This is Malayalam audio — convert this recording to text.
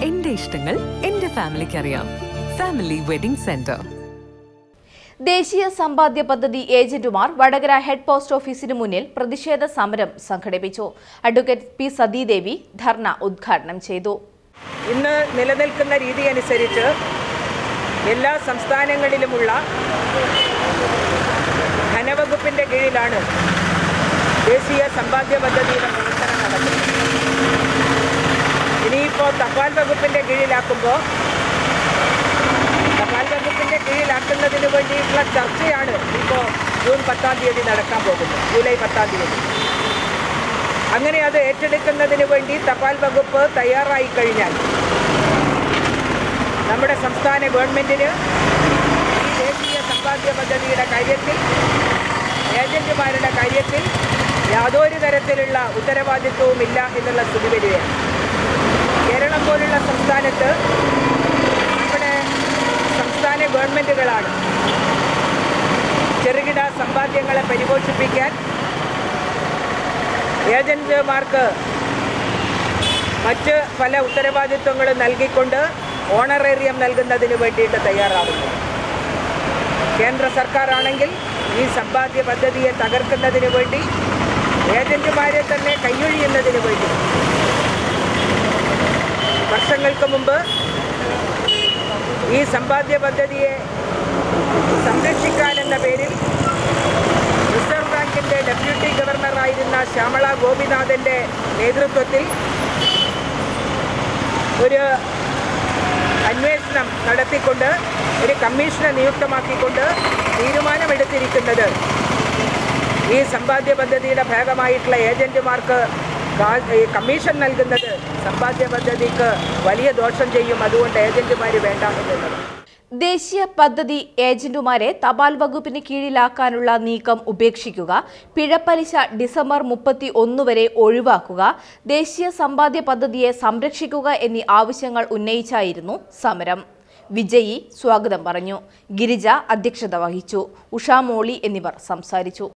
എന്റെ ഇഷ്ടങ്ങൾ എന്റെ ഫാമിലിക്ക് അറിയാം ഫാമിലി വെഡിംഗ് സെന്റർ ദേശീയ സമ്പാദ്യ പദ്ധതി ഏജന്റുമാർ വടകര ഹെഡ് പോസ്റ്റ് ഓഫീസിന് മുന്നിൽ പ്രതിഷേധ സമരം സംഘടിപ്പിച്ചു അഡ്വക്കേറ്റ് പി സതീദേവി ധർണ ഉദ്ഘാടനം ചെയ്തു ഇന്ന് നിലനിൽക്കുന്ന രീതി അനുസരിച്ച് എല്ലാ സംസ്ഥാനങ്ങളിലുമുള്ള ധനവകുപ്പിൻ്റെ കീഴിലാണ് ദേശീയ സമ്പാദ്യ പദ്ധതിയുടെ പ്രവർത്തനം നടക്കുന്നത് ഇനിയിപ്പോൾ തപാൽ വകുപ്പിൻ്റെ കീഴിലാക്കുമ്പോൾ തപാൽ വകുപ്പിൻ്റെ കീഴിലാക്കുന്നതിന് വേണ്ടിയിട്ടുള്ള ചർച്ചയാണ് ഇപ്പോൾ ജൂൺ പത്താം തീയതി നടക്കാൻ പോകുന്നത് ജൂലൈ പത്താം തീയതി അങ്ങനെ അത് ഏറ്റെടുക്കുന്നതിന് വേണ്ടി തപാൽ വകുപ്പ് തയ്യാറായി കഴിഞ്ഞാൽ നമ്മുടെ സംസ്ഥാന ഗവൺമെൻറ്റിന് ഈ ദേശീയ സമ്പാദ്യ പദ്ധതിയുടെ കാര്യത്തിൽ ഏജന്റുമാരുടെ കാര്യത്തിൽ യാതൊരു തരത്തിലുള്ള ഉത്തരവാദിത്വവും ഇല്ല എന്നുള്ള സ്ഥിതി വരികയാണ് കേരളം പോലുള്ള സംസ്ഥാനത്ത് നമ്മുടെ സംസ്ഥാന ഗവൺമെൻറ്റുകളാണ് ചെറുകിട സമ്പാദ്യങ്ങളെ പരിപോഷിപ്പിക്കാൻ ഏജന്റുമാർക്ക് മറ്റ് പല ഉത്തരവാദിത്വങ്ങളും നൽകിക്കൊണ്ട് ഓണറേറിയം നൽകുന്നതിന് വേണ്ടിയിട്ട് തയ്യാറാവുന്നു കേന്ദ്ര സർക്കാരാണെങ്കിൽ ഈ സമ്പാദ്യ പദ്ധതിയെ തകർക്കുന്നതിന് വേണ്ടി ഏജന്റുമാരെ തന്നെ കൈയൊഴിയുന്നതിന് വേണ്ടി വർഷങ്ങൾക്ക് മുമ്പ് ഈ സമ്പാദ്യ പദ്ധതിയെ സംരക്ഷിക്കാനെന്ന പേരിൽ റിസർവ് ബാങ്കിന്റെ ഡെപ്യൂട്ടി ഗവർണറായിരുന്ന ശ്യാമള ഗോപിനാഥന്റെ നേതൃത്വത്തിൽ ഒരു അന്വേഷണം നടത്തിക്കൊണ്ട് ഒരു കമ്മീഷനെ നിയുക്തമാക്കിക്കൊണ്ട് തീരുമാനമെടുത്തിരിക്കുന്നത് ഈ സമ്പാദ്യ പദ്ധതിയുടെ ഭാഗമായിട്ടുള്ള ഏജന്റുമാർക്ക് കാ- ഈ കമ്മീഷൻ നൽകുന്നത് സമ്പാദ്യ പദ്ധതിക്ക് വലിയ ദോഷം ചെയ്യും അതുകൊണ്ട് ഏജന്റുമാർ വേണ്ട എന്നുള്ളത് ദേശീയ പദ്ധതി ഏജന്റുമാരെ തപാൽ വകുപ്പിന് കീഴിലാക്കാനുള്ള നീക്കം ഉപേക്ഷിക്കുക പിഴപ്പലിശ ഡിസംബർ മുപ്പത്തി ഒന്ന് വരെ ഒഴിവാക്കുക ദേശീയ സമ്പാദ്യ പദ്ധതിയെ സംരക്ഷിക്കുക എന്നീ ആവശ്യങ്ങൾ ഉന്നയിച്ചായിരുന്നു സമരം വിജയി സ്വാഗതം പറഞ്ഞു ഗിരിജ അധ്യക്ഷത വഹിച്ചു ഉഷാ മോളി എന്നിവർ സംസാരിച്ചു